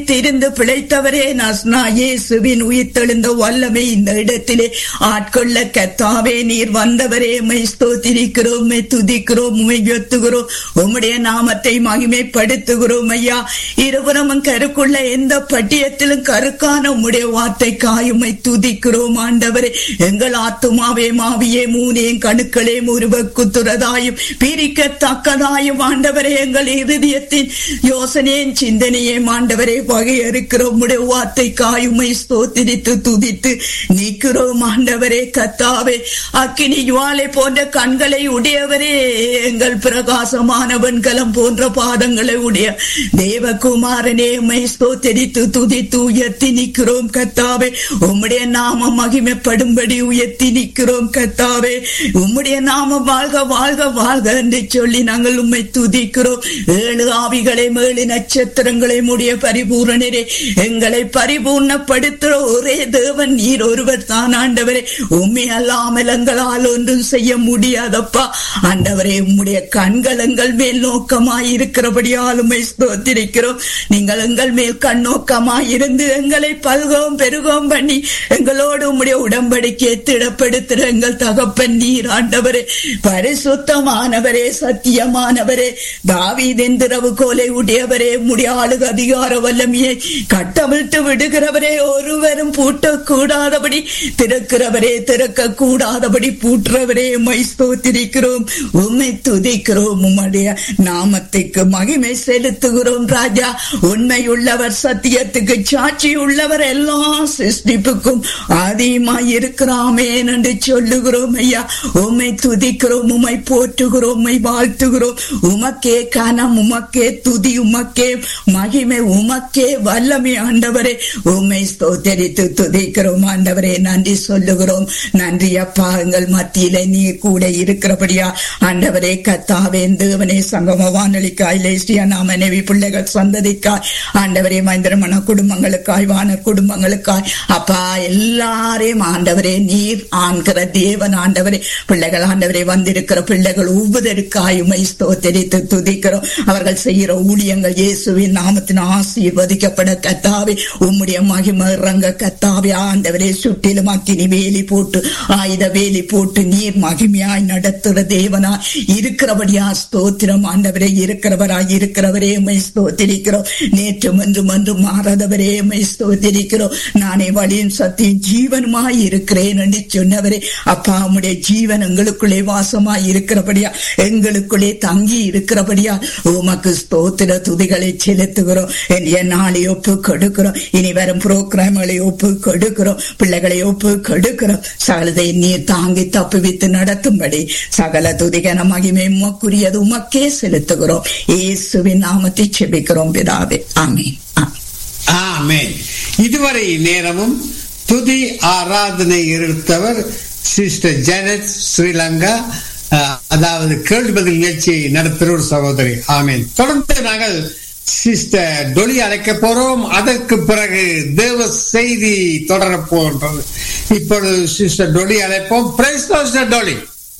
திரிந்து பிழைத்தவரே நஸ்னா இயேசுவின் உயிர்த்தெழுந்த வல்லமை இந்த இடத்திலே ஆட்கொள்ள கத்தாவே நீர் வந்தவரே உம்மை ஸ்தோத்திரிக்கிறோம் உம்மை துதிக்கிறோம் உம்மை உயர்த்துகிறோம் உம்முடைய நாமத்தை மகிமைப்படுத்துகிறோம் ஐயா இருபுறமும் கருக்குள்ள எந்த பட்டியத்திலும் கருக்கான உம்முடைய வார்த்தை காயுமை துதிக்கிறோம் ஆண்டவரே எங்கள் ஆத்துமாவே மாவியே மூனேயும் கணுக்களே முருவக்கு துறதாயும் பிரிக்கத்தக்கதாயும் ஆண்டவரே எங்கள் இருதயத்தின் யோசனையின் சிந்தனையே ஆண்டவரே வகையறுக்கிறோம் உடைய வார்த்தை காயுமை ஸ்தோத்திரித்து துதித்து நீக்கிறோம் ஆண்டவரே கத்தாவே அக்கினி ஜுவாலை போன்ற கண்களை உடையவரே எங்கள் பிரகாசமான வெண்கலம் போன்ற பாதங்களை உடைய தேவகுமாரனே உம்மை ஸ்தோத்திரித்து துதித்து உயர்த்தி நிற்கிறோம் கத்தாவே உம்முடைய நாமம் மகிமைப்படும்படி உயர்த்தி நிற்கிறோம் கத்தாவே உம்முடைய நாமம் வாழ்க வாழ்க வாழ்க என்று சொல்லி நாங்கள் உம்மை துதிக்கிறோம் ஏழு ஆவிகளை ஏழு நட்சத்திரங்களை உடைய பரிபூரணரே எங்களை பரிபூர்ணப்படுத்துற ஒரே தேவன் நீர் ஒருவர் தான் ஆண்டவரே உண்மை அல்லாமல் எங்களால் ஒன்றும் செய்ய முடியாதப்பா ஆண்டவரே உம்முடைய கண்கள் எங்கள் மேல் நோக்கமாய் இருக்கிறபடியால் உம்மை ஸ்தோத்திரிக்கிறோம் நீங்கள் எங்கள் மேல் கண்ணோக்கமாய் இருந்து எங்களை பல்கோம் பெருகோம் பண்ணி எங்களோடு உம்முடைய உடம்படிக்கையை திடப்படுத்துற எங்கள் தகப்பன் நீர் ஆண்டவரே பரிசுத்தமானவரே சத்தியமானவரே தாவீதின் திரவு கோலை உடையவரே உம்முடைய ஆளுக அதிகார வல்லமையை கட்டவிழ்த்து விடுகிறவரே ஒருவரும் பூட்டக்கூடாதபடி திறக்கிறவரே திறக்க கூடாதபடி பூட்டுறவரே உம்மை ஸ்தோத்திரிக்கிறோம் உம்மை துதிக்கிறோம் உம்முடைய நாமத்துக்கு மகிமை செலுத்துகிறோம் ராஜா உண்மை உள்ளவர் சத்தியத்துக்கு சாட்சி உள்ளவர் எல்லா சிருஷ்டிப்புக்கும் ஆதியமாய் இருக்கிறாமே என்று சொல்லுகிறோம் ஐயா உம்மை துதிக்கிறோம் உம்மை போற்றுகிறோம் உம்மை வாழ்த்துகிறோம் உமக்கே கனம் உமக்கே துதி உமக்கே மகிமை உமக்கே வல்லமை ஆண்டவரே உம்மை ஸ்தோத்தரித்து துதிக்கிறோம் ஆண்டவரே நன்றி சொல்லுகிறோம் நன்றி அப்பா எங்கள் மத்தியில நீ கூட இருக்கிறபடியா ஆண்டவரே கத்தாவே தேவனே சங்கம வானொலிக்காய் லேசியா நாம மனைவி பிள்ளைகள் சந்ததிக்காய் ஆண்டவரே மந்திரமன குடும்பங்களுக்காய் வானர் குடும்பங்களுக்காய் அப்பா எல்லாரையும் ஆண்டவரே நீர் ஆண்கிற தேவன் ஆண்டவரே பிள்ளைகள் ஆண்டவரே வந்திருக்கிற பிள்ளைகள் ஒவ்வொருக்காய் உமை ஸ்தோத்தரித்து துதிக்கிறோம் அவர்கள் செய்கிற ஊழியங்கள் இயேசுவின் நாமத்தின் ஆசீர்வதிக்கப்பட கத்தாவே உம்முடைய மகிமை இறங்க கத்தாவே ஆண்டவரே சுற்றிலும் அக்கினி வேலி போட்டு ஆயுத வேலி போட்டு நீர் மகிமையாய் நடத்துற தேவனாய் இருக்கிறபடியா ஸ்தோத்திரம் ஆண்டவரே இருக்கிறவராய் இருக்கிறவரே உமை ஸ்தோத்திரிக்கிறோம் நேற்றும் என்றும் என்றும் மாறாதவரே உமை ஸ்தோத்திரிக்கிறோம் நானே வழியும் சத்தியும் ஜீவனுமாய் இருக்கிறேன் என்று சொன்னவரே அப்பா உம்முடைய ஜீவன் எங்களுக்குள்ளே வாசமாய் இருக்கிறபடியா எங்களுக்குள்ளே தங்கி இருக்கிறபடியா உமக்கு ஸ்தோத்திர துதிகளை செலுத்துகிறோம் என் நாளை ஒப்பு கொடுக்கிறோம் இனி வரும் புரோகிராம்களை ஒப்பு கொடுக்கிறோம் பிள்ளைகளை ஒப்பு கொடுக்கிறோம் சகலதை நீர் தாங்கி தப்புவித்து நடத்தும்படி சகல துதிகன மகிமை உமக்குரியது உமக்கே செலுத்துகிறோம் இயேசுவின் நாமத்தை செபிக்கிறோம் பிதாவே ஆமீன் ஆமென் இதுவரை நேரமும் துதி ஆராதனை இருத்தவர் சிஸ்டர் ஜெனட் ஸ்ரீலங்கா அஹ், அதாவது கேள்வி பதில் நிகழ்ச்சியை நடத்துகிற ஒரு சகோதரி ஆமேன் தொடர்ந்து நாங்கள் சிஸ்டர் டொலி அழைக்க போறோம் அதற்கு பிறகு தேவ செய்தி தொடர போன்றது இப்பொழுது சிஸ்டர் டொலி அழைப்போம் praise sister Dolly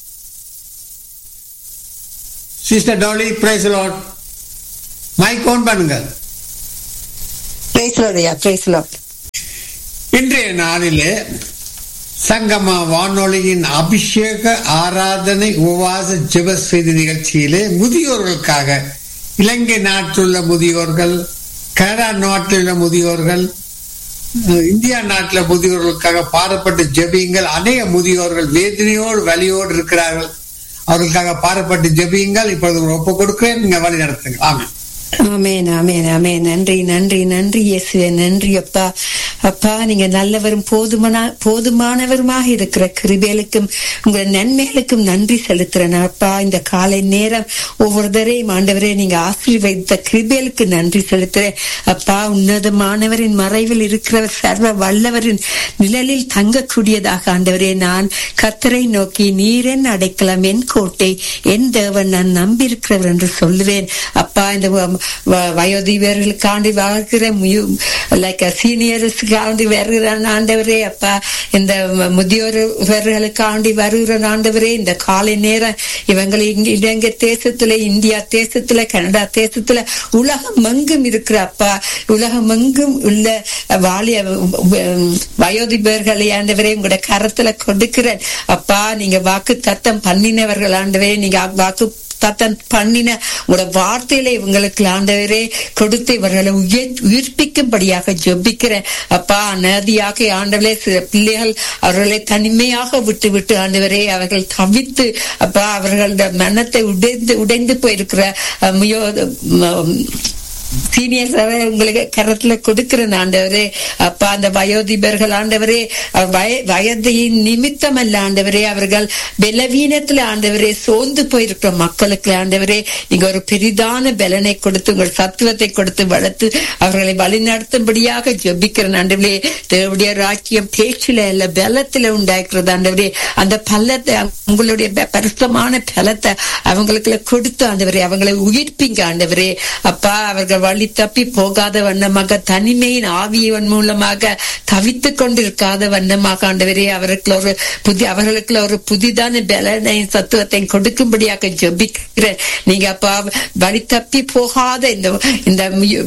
sister Dolly praise lord mic on பண்ணுங்கள் பிரைஸ் லார்டையா பிரைஸ் லார்ட் இன்றைய நாளிலே சங்கம வானொலியின் அபிஷேக ஆராதனை உபவாச ஜெப செய்தி நிகழ்ச்சியிலே முதியோர்களுக்காக இலங்கை நாட்டிலுள்ள முதியோர்கள் கனடா நாட்டிலுள்ள முதியோர்கள் அஹ், இந்தியா நாட்டில் முதியோர்களுக்காக பாடப்பட்டு ஜெபியுங்கள் அநேக முதியோர்கள் வேதனையோடு வலியோடு இருக்கிறார்கள் அவர்களுக்காக பாடப்பட்டு ஜெபியுங்கள் இப்பொழுது ஒப்பு கொடுக்கிறேன் நீங்க வழி நடத்துங்க ஆமாம் ஆமேன் ஆமேன் ஆமேன் நன்றி நன்றி நன்றி இயேசுவே நன்றி அப்பா அப்பா நீங்க நல்லவரும் போதுமான போதுமானவருமாக இருக்கிற கிருபேலுக்கும் உங்கள் நன்மைகளுக்கும் நன்றி செலுத்துறேன் அப்பா இந்த காலை நேரம் ஒவ்வொருத்தரையும் ஆண்டவரே நீங்க ஆசீர்வதித்த கிருபேலுக்கு நன்றி செலுத்துறேன் அப்பா உன்னதமானவரின் மறைவில் இருக்கிறவர் சர்வ வல்லவரின் நிழலில் தங்கக்கூடியதாக ஆண்டவரே நான் கத்தரை நோக்கி நீரென் அடைக்கலாம் என் கோட்டை என் தேவன் நான் நம்பியிருக்கிறவர் என்று சொல்லுவேன் அப்பா இந்த வ- வ- வயோதிபர்களுக்காண்டி வாழ்கிற முயு- லைக் சீனியர்ஸுக்காண்டி வருகிற ஆண்டவரே அப்பா இந்த முதியோர்களுக்காண்டி வருகிற ஆண்டவரே இந்த காலை நேரம் இவங்களை இங்க இலங்கை தேசத்துல இந்தியா தேசத்துல கனடா தேசத்துல உலகம் எங்கும் இருக்கிற அப்பா உலகம் எங்கும் உள்ள வாலிய வயோதிபர்களை ஆண்டவரே உங்களோட கரத்துல கொடுக்கிறேன் அப்பா நீங்க வாக்கு தத்தம் பண்ணினவர்கள் ஆண்டவரே நீங்க வாக்கு தத்தன் பண்ணின உங்களோட வார்த்தையில இவங்களுக்கு ஆண்டவரே கொடுத்து இவர்களை உயிர் உயிர்ப்பிக்கும்படியாக ஜொபிக்கிறேன் அப்பா அநதியாக ஆண்டவரே சில பிள்ளைகள் அவர்களை தனிமையாக விட்டு விட்டு ஆண்டவரே அவர்கள் தவித்து அப்பா அவர்களோட மனத்தை உடைந்து உடைந்து போயிருக்கிற முயோ சீனியர்ஸ் உங்களுக்கு கரத்துல கொடுக்கிற ஆண்டவரே அப்பா அந்த வயோதிபர்கள் ஆண்டவரே வயதையின் நிமித்தம் அல்ல ஆண்டவரே அவர்கள் பலவீனத்துல ஆண்டவரே சோர்ந்து போயிருக்கிற மக்களுக்கு ஆண்டவரே நீங்க ஒரு பெரிதான பலனை கொடுத்து உங்கள் சத்துவத்தை கொடுத்து வளர்த்து அவர்களை வழிநடத்தும்படியாக ஜபிக்கிற ஆண்டவரே தேவடைய ராக்கியம் பேச்சில அல்ல பலத்துல உண்டாக்குறது ஆண்டவரே அந்த பள்ளத்தை உங்களுடைய பரிசுத்தமான பலத்தை அவங்களுக்கு கொடுத்து ஆண்டவரே அவங்களை உயிர்ப்பிங்க ஆண்டவரே அப்பா அவர்கள் வழி தப்பி போகாத வண்ணமாக தனிமையின் ஆவியவன் மூலமாக தவித்து கொண்டிருக்காத வண்ணமாக ஆண்டவரே அவருக்கு ஒரு புதிய அவர்களுக்கு ஒரு புதிதான பலனை சத்துவத்தை கொடுக்கும்படியாக ஜபிக்கிறேன் நீங்க அப்பா வழி தப்பி போகாத இந்த இந்த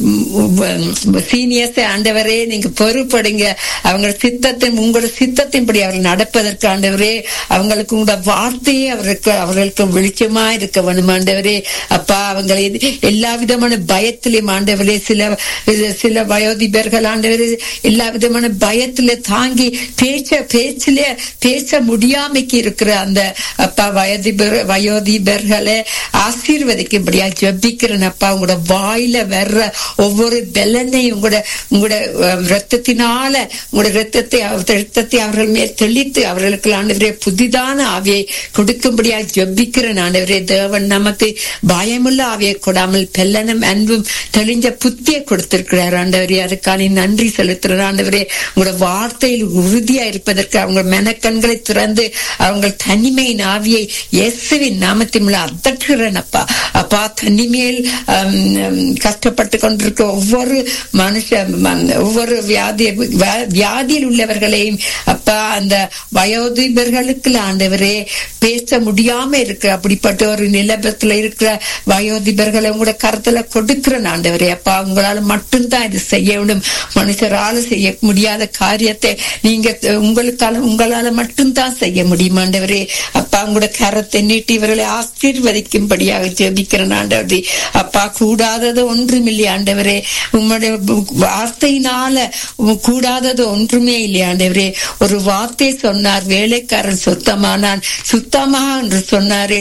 சீனியர்ஸ் ஆண்டவரே நீங்க பொறுப்படுங்க அவங்க சித்தத்தின் உங்களோட சித்தத்தின்படி அவர்கள் நடப்பதற்கு ஆண்டவரே அவங்களுக்கு உங்களோட வார்த்தையே அவருக்கு அவர்களுக்கு வெளிச்சமா இருக்க வேணும் ஆண்டவரே அப்பா அவங்களை எல்லா விதமான பயத்திலையும் ஆண்டவரே சில சில வயோதிபர்கள் ஆண்டவரே எல்லா விதமான பயத்துல தாங்கி பேச்ச பேச்சில பேச முடியாமைக்கு இருக்கிற அந்த அப்பா வயோதிபர் வயோதிபர்களை ஆசீர்வதிக்கும்படியா ஜபிக்கிறேன் அப்பா உங்களோட வாயில வர்ற ஒவ்வொரு பலனையும் உங்களோட உங்களோட ரத்தத்தினால உங்களோட ரத்தத்தை ரத்தத்தை அவர்கள் மேல் தெளித்து அவர்களுக்கு ஆண்டவரே புதிதான ஆவியை கொடுக்கும்படியா ஜபிக்கிறேன் ஆண்டவரே தேவன் நமக்கு பயமுள்ள ஆவியை கொடாமல் பெல்லனும் அன்பும் தெளிஞ்ச புத்திய கொடுத்திருக்கிறார் ஆண்டவரே அதுக்கான நன்றி செலுத்துற ஆண்டவரே உங்களோட வார்த்தையில் உறுதியா இருப்பதற்கு அவங்க மெனக்கண்களை திறந்து அவங்க தனிமையின் ஆவியை இயேசுவின் நாமத்தின் அதட்டுகிறேன் அப்பா அப்பா தனிமையில் கஷ்டப்பட்டு கொண்டிருக்க ஒவ்வொரு மனுஷ ஒவ்வொரு வியாதி வியாதியில் உள்ளவர்களையும் அப்பா அந்த வயோதிபர்களுக்கு ஆண்டவரே பேச முடியாம இருக்கிற அப்படிப்பட்ட ஒரு நிலபத்துல இருக்கிற வயோதிபர்களை உங்களோட கருத்துல கொடுக்கிற ஆண்டவரே அப்பா உங்களால மட்டும்தான் இது செய்ய வேண்டும் மனுஷரால செய்ய முடியாத காரியத்தை நீங்க உங்களுக்கால உங்களால மட்டும்தான் செய்ய முடியும் ஆண்டவரே அப்பா உங்களோட கரத்தை நீட்டி இவர்களை ஆசீர்வதிக்கும்படியாக ஜெபிக்கிறேன் ஆண்டவரே அப்பா கூடாதது ஒன்றுமில்லை ஆண்டவரே உங்களுடைய வார்த்தையினால கூடாதது ஒன்றுமே இல்லை ஆண்டவரே ஒரு வார்த்தை சொன்னார் வேலைக்காரன் சுத்தமானான் சுத்தமா என்று சொன்னாரே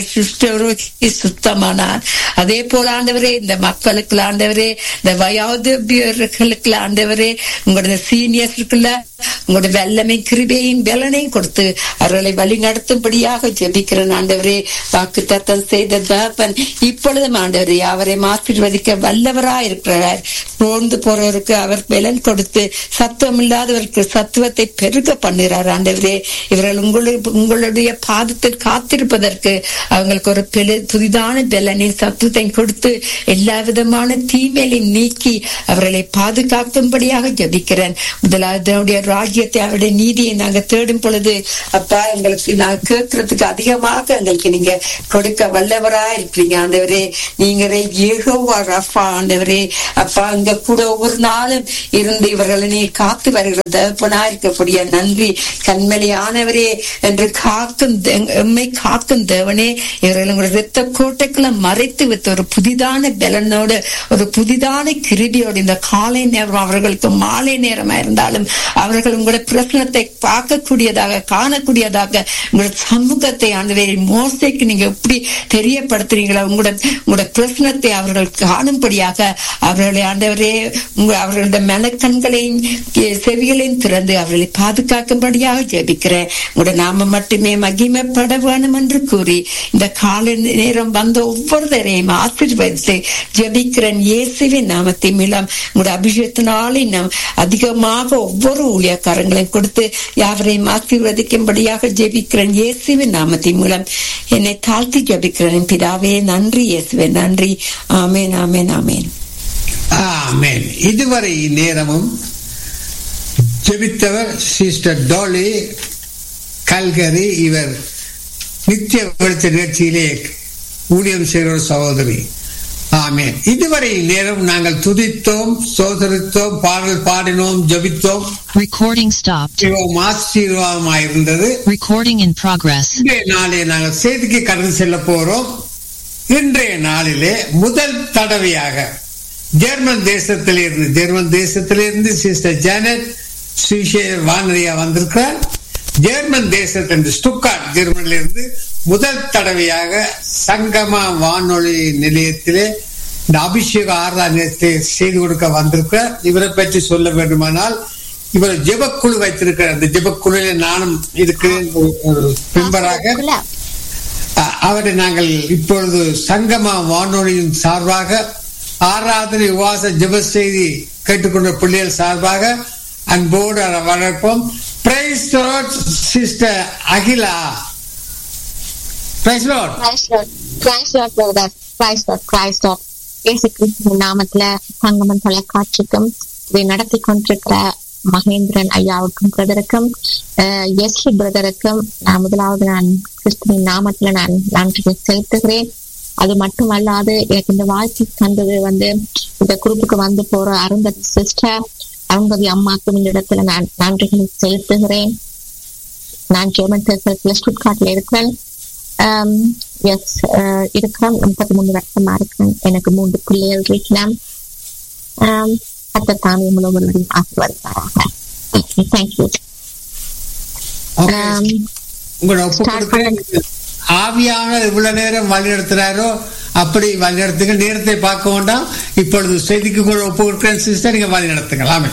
சுத்தமானான் அதே போல ஆண்டவரே இந்த மக்களுக்கு ஆண்டவரே இந்த வயோதிபர்களுக்கு ஆண்டவரே உங்களோட சீனியர்ஸுக்குள்ள உங்களோட வெள்ளமை கிருபையும் பலனையும் கொடுத்து அவர்களை வழி நடத்தும்படியாக ஜெபிக்கிறேன் ஆண்டவரே வாக்கு தத்தம் செய்த தகப்பன் இப்பொழுதும் ஆண்டவரே அவரை ஆசீர்வதிக்க வல்லவரா இருக்கிறார் சோர்ந்து போறவருக்கு அவர் பலன் கொடுத்து சத்துவம் இல்லாதவருக்கு சத்துவத்தை பெருக பண்ணுகிறார் ஆண்டவரே இவர்கள் உங்களுடைய உங்களுடைய பாதத்தில் காத்திருப்பதற்கு அவங்களுக்கு ஒரு புதிதான பலனை சத்துவத்தை கொடுத்து எல்லா விதமான தீமையிலையும் நீக்கி அவர்களை பாதுகாக்கும்படியாக ஜபிக்கிறேன் முதலாவது அவருடைய ராஜ்யத்தை அவருடைய நீதியை நாங்க தேடும் பொழுது அப்பா எங்களுக்கு நாங்க கேட்கறதுக்கு அதிகமாக எங்களுக்கு நீங்க கொடுக்க வல்லவரா இருக்கிறீங்க ஆண்டவரே நீங்களே ஏகோவா ரஃபா ஆண்டவரே அப்பா இங்க கூட ஒவ்வொரு நாளும் இருந்து இவர்களை நீ காத்து வருகிற தகப்பனா இருக்கக்கூடிய நன்றி கண்மலை ஆனவரே என்று காக்கும் எம்மை காக்கும் தேவனே இவர்கள் உங்களுடைய ரத்த கோட்டைக்குள்ள மறைத்து வைத்த ஒரு புதிதான பலனோடு ஒரு புதிதான கிருபியோடு இந்த காலை நேரம் அவர்களுக்கு மாலை நேரமா இருந்தாலும் அவர்கள் உங்களுடைய பிரச்சனத்தை பார்க்கக்கூடியதாக காணக்கூடியதாக உங்களுடைய சமூகத்தை ஆண்டவே மோசைக்கு நீங்க எப்படி தெரியப்படுத்துறீங்களா உங்களோட உங்களோட பிரச்சனத்தை அவர்கள் காணும்படியாக அவர்களை ஆண்டவரே உங்க அவர்களுடைய மனக்கண்களையும் செவிகளையும் திறந்து அவர்களை பாதுகாக்கும்படியாக ஜெபிக்கிறேன் உங்களோட நாம மட்டுமே மகிமைப்பட வேணும் என்று கூறி இந்த கால நேரம் வந்த ஒவ்வொருத்தரையும் ஆசீர்வதித்து ஜெபிக்கிறேன் இயேசுவின் நாமத்தின் மூலம் உங்களுடைய அபிஷேகத்தினாலே நாம் அதிகமாக ஒவ்வொரு ஊழியக்காரங்களையும் கொடுத்து யாவரையும் ஆசீர்வதிக்கும்படியாக ஜெபிக்கிறேன் இயேசுவின் நாமத்தின் மூலம் என்னை தாழ்த்தி ஜெபிக்கிறேன் பிதாவே நன்றி இயேசுவே நன்றி ஆமேன் ஆமேன் ஆமேன் ஆமேன் இதுவரை நேரமும் ஜெபித்தவர் சிஸ்டர் டோலி கல்கரி இவர் நித்திய வெளிச்ச நிகழ்ச்சியிலே ஊழியம் செய்கிற ஒரு சகோதரி ஆமென் இதுவரை நேரம் நாங்கள் துதித்தோம் சோதரித்தோம் பாடல் பாடினோம் ஜபித்தோம் Recording stopped. மிகவும் ஆசீர்வாதமாக இருந்தது Recording in progress. இன்றைய நாளே நாங்கள் செய்திக்கு கடந்து செல்ல போறோம் இன்றைய நாளிலே முதல் தடவையாக ஜெர்மன் தேசத்திலிருந்து ஜெர்மன் தேசத்திலிருந்து சிஸ்டர் ஜானட் சுவிசேஷ வானதியா வந்திருக்கிறார் ஜெர்மன் தேசத்திலிருந்து ஸ்டுக்காட் ஜெர்மனிலிருந்து முதல் தடவையாக சங்கமா வானொலி நிலையத்திலே இந்த அபிஷேக ஆராதனத்தை செய்து கொடுக்க வந்திருக்கிறார் இவரை பற்றி சொல்ல வேண்டுமானால் இவர் ஜெபக்குழு வைத்திருக்கிறார் அந்த ஜெபக்குழுவில் நானும் இருக்கிறேன் ஒரு- ஒரு மெம்பராக அ- அவரை நாங்கள் இப்பொழுது சங்கமா வானொலியின் சார்பாக ஆராதனை உவாச ஜெப செய்தி கேட்டுக்கொண்ட பிள்ளைகள் சார்பாக அன்போடு அதை வளர்ப்போம் praise sister Akila praise lord Christ Lord, Christ Lord brother, Christ Lord, Christ Lord. இயேசு கிறிஸ்துவின் நாமத்துல சங்கமன் தொலைக்காட்சிக்கும் இதை நடத்தி கொண்டிருக்கிற மகேந்திரன் ஐயாவுக்கும் பிரதருக்கும் எஸ்லி பிரதருக்கும் நான் முதலாவது நான் கிறிஸ்துவின் நாமத்துல நான் நன்றி செலுத்துகிறேன் அது மட்டுமல்லாது எனக்கு இந்த வாழ்க்கை தந்தது வந்து இந்த குரூப்புக்கு வந்து போற அருந்ததி சிஸ்டர் அருந்ததி அம்மாக்கும் இந்த இடத்துல நான் நன்றிகளை செலுத்துகிறேன் நான் ஜெர்மன் தேசத்துல ஸ்டுட்காட்ல இருக்கிறேன் எஸ் இருக்கிறேன் முப்பத்தி மூணு வருஷமா இருக்கிறேன் எனக்கு மூன்று பிள்ளைகள் இருக்கிறேன் அத்த தானே முழுவதும் ஆசீர்வதிப்பாராக தேங்க்யூ உங்களோட ஒப்பு Start கொடுக்கிறேன். ஆவியானவர் இவ்வளவு நேரம் வழி நடத்துறாரோ அப்படி வழி நடத்துங்க நேரத்தை பார்க்க வேண்டாம் இப்பொழுது செய்திக்கு கூட ஒப்பு கொடுக்கிறேன் சிஸ்டர் நீங்க வழி நடத்துங்க ஆமே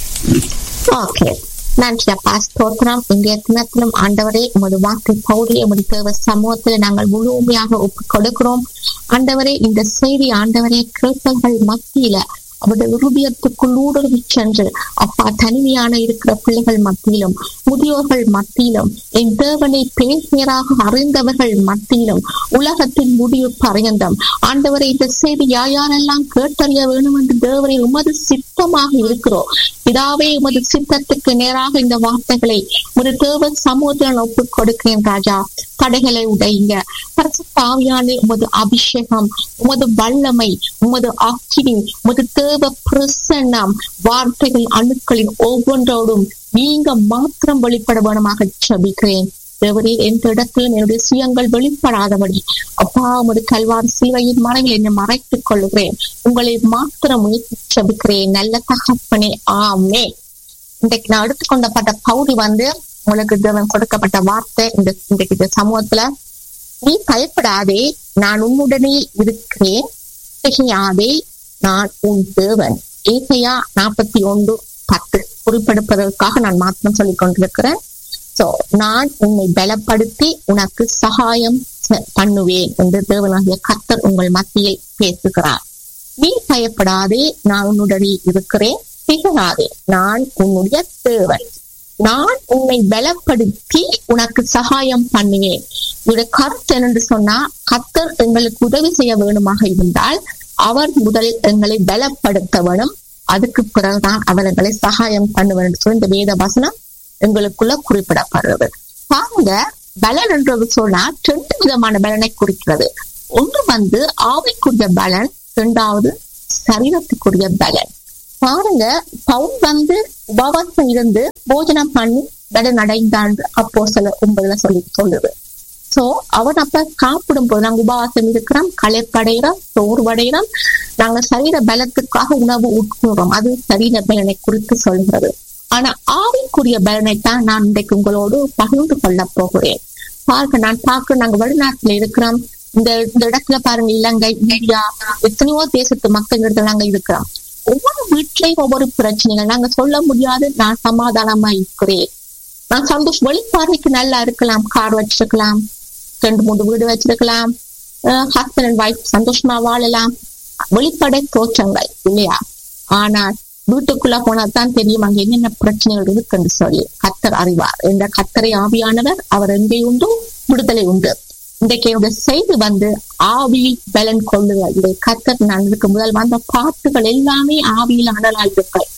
ஓகே நன்றி அப்பா ஸ்தோத்திரம் இன்றைய தினத்திலும் ஆண்டவரே உமது வார்த்தை பௌரி உமது தேவ சமூகத்தில் நாங்கள் முழுமையாக ஒப்பு கொடுக்கிறோம் ஆண்டவரே இந்த செய்தி ஆண்டவரே கேட்பவர்கள் மத்தியில அவருடைய இருதயத்துக்குள் ஊடுருவி சென்று அப்பா தனிமையான இருக்கிற பிள்ளைகள் மத்தியிலும் முதியோர்கள் மத்தியிலும் என் தேவனை பேசியராக அறிந்தவர்கள் மத்தியிலும் உலகத்தின் முடிவு பரியந்தம் ஆண்டவரை இந்த செய்தி யார் யாரெல்லாம் கேட்டறிய வேணும் என்று தேவனை உமது சித்தமாக இருக்கிறோம் பிதாவே உமது சித்தத்துக்கு நேராக இந்த வார்த்தைகளை ஒரு தேவ சமூகத்தில் ஒப்புக் கொடுக்கிறேன் ராஜா தடைகளை உடையுங்க பரிசுத்தாவியானே உமது அபிஷேகம் உமது வல்லமை உமது அக்கினி உமது தேவ பிரசன்னம் வார்த்தைகள் அணுக்களின் ஒவ்வொன்றோடும் நீங்க மாத்திரம் வெளிப்பட வேணுமாக ஜெபிக்கிறேன் தேவரே எந்த இடத்திலும் என்னுடைய சுயங்கள் வெளிப்படாதபடி அப்பா உமது கல்வார் சிலுவையின் மறைவில் என்னை மறைத்துக் கொள்கிறேன் உங்களை மாத்திரம் முயற்சி ஜெபிக்கிறேன் நல்ல தகப்பனே ஆமே இன்றைக்கு நான் எடுத்துக்கொண்டப்பட்ட பகுதி வந்து உங்களுக்கு தேவன் கொடுக்கப்பட்ட வார்த்தை இந்த இன்றைக்கு இந்த சமூகத்துல நீ பயப்படாதே நான் உன்னுடனே இருக்கிறேன் திகையாதே நான் உன் தேவன் ஏசையா நாற்பத்தி ஒன்று பத்து குறிப்பெடுப்பதற்காக நான் மாத்திரம் சொல்லிக் கொண்டிருக்கிறேன் சோ நான் உன்னை பலப்படுத்தி உனக்கு சகாயம் செ- பண்ணுவேன் என்று தேவனாகிய கர்த்தர் உங்கள் மத்தியில் பேசுகிறார் நீ பயப்படாதே நான் உன்னுடனே இருக்கிறேன் திகழாதே நான் உன்னுடைய தேவன் நான் உன்னை பலப்படுத்தி உனக்கு சகாயம் பண்ணுவேன் இதோட கருத்து என்னென்று சொன்னா கர்த்தர் எங்களுக்கு உதவி செய்ய வேணுமாக இருந்தால் அவர் முதல் எங்களை பலப்படுத்த வேணும் அதுக்கு பிறகுதான் அவர் எங்களை சகாயம் பண்ணுவார் என்று சொல்லி இந்த வேத வசனம் எங்களுக்குள்ள குறிப்பிடப்படுறது பாருங்க பலன் என்றது சொன்னா ரெண்டு விதமான பலனை குறிக்கிறது ஒன்று வந்து ஆவிக்குரிய பலன் இரண்டாவது சரீரத்துக்குரிய பலன் பாருங்க பவுன் வந்து உபவாசம் இருந்து போஜனம் பண்ணி பலன் அடைந்தான் அப்போ சில ஒன்பதுல சொல்லி சொல்லுது சோ அவன் அப்ப சாப்பிடும் போது நாங்க உபவாசம் இருக்கிறோம் களைப்படைகிறோம் சோர்வடைகிறோம் நாங்க சரீர பலத்துக்காக உணவு உட்கொள்றோம் அது சரீர பலனை குறித்து சொல்கிறது ஆனா ஆவிக்குரிய பலனை தான் நான் இன்றைக்கு உங்களோடு பகிர்ந்து கொள்ள போகிறேன் பாருங்க நான் பார்க்க நாங்க வெளிநாட்டுல இருக்கிறோம் இந்த இந்த இடத்துல பாருங்க இலங்கை இந்தியா எத்தனையோ தேசத்து மக்கள் இடத்துல நாங்க இருக்கிறோம் ஒவ்வொரு வீட்லயும் ஒவ்வொரு பிரச்சனைகள் நாங்க சொல்ல முடியாது நான் சமாதானமா இருக்கிறேன் நான் சந்தோஷம் வெளிப்பார்வைக்கு நல்லா இருக்கலாம் கார் வச்சிருக்கலாம் ரெண்டு மூணு வீடு வச்சிருக்கலாம் ஹஸ்பண்ட் அண்ட் ஒய்ஃப் சந்தோஷமா வாழலாம் வெளிப்படை தோற்றங்கள் இல்லையா ஆனால் வீட்டுக்குள்ள போனா தான் தெரியும் அங்க என்னென்ன பிரச்சனைகள் இருக்குன்னு சொல்லி கத்தர் அறிவார் இந்த கத்தரை ஆவியானவர் அவர் எங்கே உண்டு விடுதலை உண்டு இன்றைக்கு என்னுடைய செய்தி வந்து ஆவியில் பலன் கொள்ளுதல் இதை கத்தர் நான் இதுக்கு முதல் வந்த பாட்டுகள் எல்லாமே ஆவியில் அனலாயிருக்கள்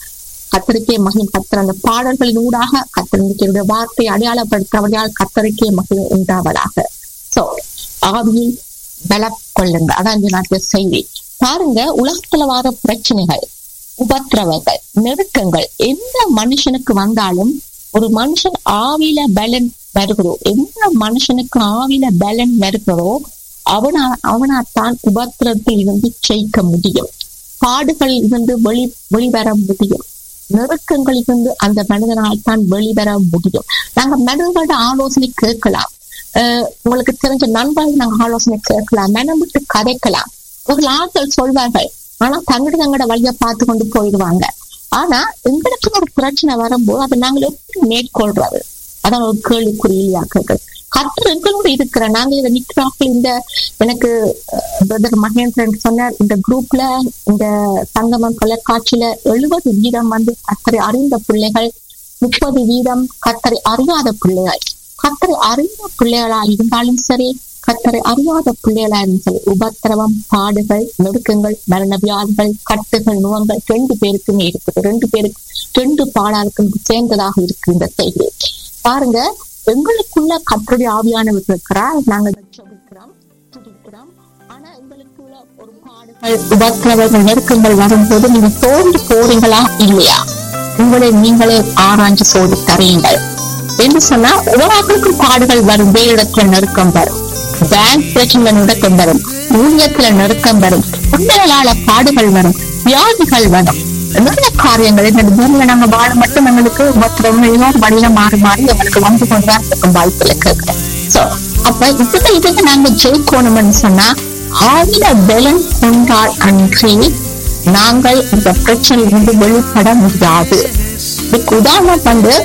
கத்தரிக்கை மகிழும் கத்தர் அந்த பாடல்களின் ஊடாக கத்தரிக்கையுடைய வார்த்தை அடையாளப்படுத்துறவர்களால் கத்தரிக்கை மகிழும் உண்டாவதாக சோ ஆவியில் பல கொள்ளுங்க அதான் இந்த நாட்டில் செய்தி பாருங்க உலகத்துல வர பிரச்சனைகள் உபத்திரவங்கள் நெருக்கங்கள் எந்த மனுஷனுக்கு வந்தாலும் ஒரு மனுஷன் ஆவில பலன் வருகிறோ எந்த மனுஷனுக்கு ஆவில பலன் வருகிறோ அவனா அவனாத்தான் உபத்திரத்தில் இருந்து ஜெயிக்க முடியும் பாடுகளில் இருந்து வெளி வெளிவர முடியும் நெருக்கங்களில் இருந்து அந்த மனிதனால் தான் வெளிவர முடியும் நாங்க மனிதர்களோட ஆலோசனை கேட்கலாம் அஹ் உங்களுக்கு தெரிஞ்ச நண்பர்கள் நாங்க ஆலோசனை கேட்கலாம் மனம் விட்டு கதைக்கலாம் ஒரு ஆட்கள் சொல்வார்கள் ஆனா தங்கட தங்கட வழிய பார்த்து கொண்டு போயிடுவாங்க ஆனா எங்களுக்கு ஒரு பிரச்சனை வரும்போது அதை நாங்கள் எப்படி மேற்கொள்றது அதான் ஒரு கேள்விக்குறியாக்கள் கத்தர் எங்களோட இருக்கிற நாங்க இதை நிக்கிறார்கள் இந்த எனக்கு பிரதர் மகேந்திரன் சொன்னார் இந்த குரூப்ல இந்த சங்கமம் தொலைக்காட்சியில எழுபது வீதம் வந்து கத்தரை அறிந்த பிள்ளைகள் முப்பது வீதம் கத்தரை அறியாத பிள்ளைகள் கத்தரை அறிந்த பிள்ளைகளா இருந்தாலும் சரி கத்தரை அறியாத பிள்ளைகளா இருந்தாலும் சரி உபத்திரவம் பாடுகள் நெருக்கங்கள் மரண வியாதிகள் கட்டுகள் நுவங்கள் ரெண்டு பேருக்குமே இருக்குது ரெண்டு பேருக்கு ரெண்டு பாடாருக்கும் சேர்ந்ததாக இருக்கு இந்த செய்தி பாருங்க எங்களுக்குள்ள கத்தருடைய ஆவியானவர் இருக்கிறார் நாங்கள் ஜெபிக்கிறோம் துதிக்கிறோம் ஆனா எங்களுக்குள்ள ஒரு பாடுகள் உபத்திரவங்கள் நெருக்கங்கள் வரும்போது நீங்க தோன்றி போறீங்களா இல்லையா உங்களை நீங்களே ஆராய்ஞ்சு சோதி தரையுங்கள் என்று சொன்னா உலகத்துக்கும் பாடுகள் வரும் வேலிடத்துல நெருக்கம் வரும் பேங்க் பிரச்சனை நெருக்கம் வரும் ஊழியத்துல நெருக்கம் வரும் பிள்ளைகளால பாடுகள் வரும் வியாதிகள் வரும் நிறைய காரியங்கள் இந்த பூமியில நாங்க வாழ மட்டும் எங்களுக்கு ஒருத்தர் இன்னொரு வழியில மாறி மாறி எங்களுக்கு வந்து கொண்டுதான் இருக்கும் வாய்ப்புல கேட்கிறேன் சோ அப்ப இதுல இதுல நாங்க ஜெயிக்கணும்னு சொன்னா ஆவில பலன் கொண்டால் அன்றி நாங்கள் இந்த பிரச்சனையிலிருந்து வெளிப்பட முடியாது இதுக்கு உதாரணம் வந்து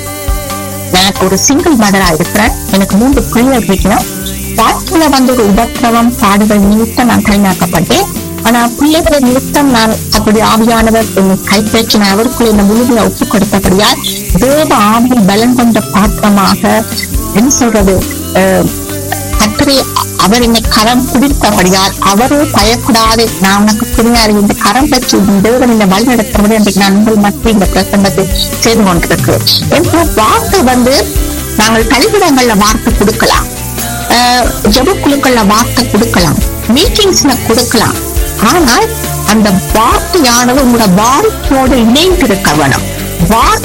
எனக்கு ஒரு சிங்கிள் மதரா இருக்கிறேன் எனக்கு மூன்று பிள்ளைகள் இருக்கணும் வாழ்க்கையில வந்து ஒரு உபத்திரவம் பாடுகள் நிமித்தம் நான் கைநாக்கப்பட்டேன் ஆனா பிள்ளைகளை நிமித்தம் நான் அப்படி ஆவியானவர் என்னை கைப்பற்றி நான் அவருக்குள்ள இந்த முழுமையை ஒப்புக் கொடுத்தபடியால் தேவ ஆவியில் பலன் கொண்ட பாத்திரமாக என்ன சொல்றது அஹ், கர்த்தரை அவர் என்னை கரம் பிடித்தபடியால் அவரே பயப்படாது நான் உனக்கு துணையாரு இந்த கரம் பற்றி தேவன் என்னை வழி நடத்தபடி அன்றைக்கு நான் உங்கள் மத்திய இந்த பிரசங்கத்தை செய்து கொண்டிருக்கிறேன் என்ற வார்த்தை வந்து நாங்கள் கல்விடங்கள்ல வார்த்தை கொடுக்கலாம் ஆஹ் ஜெப குழுக்கள்ல வார்த்தை கொடுக்கலாம் மீட்டிங்ஸ்ல கொடுக்கலாம் ஆனால் அந்த வார்த்தையானது உங்களோட வாழ்க்கையோடு இணைந்து இருக்க வேணும் வார்த்தை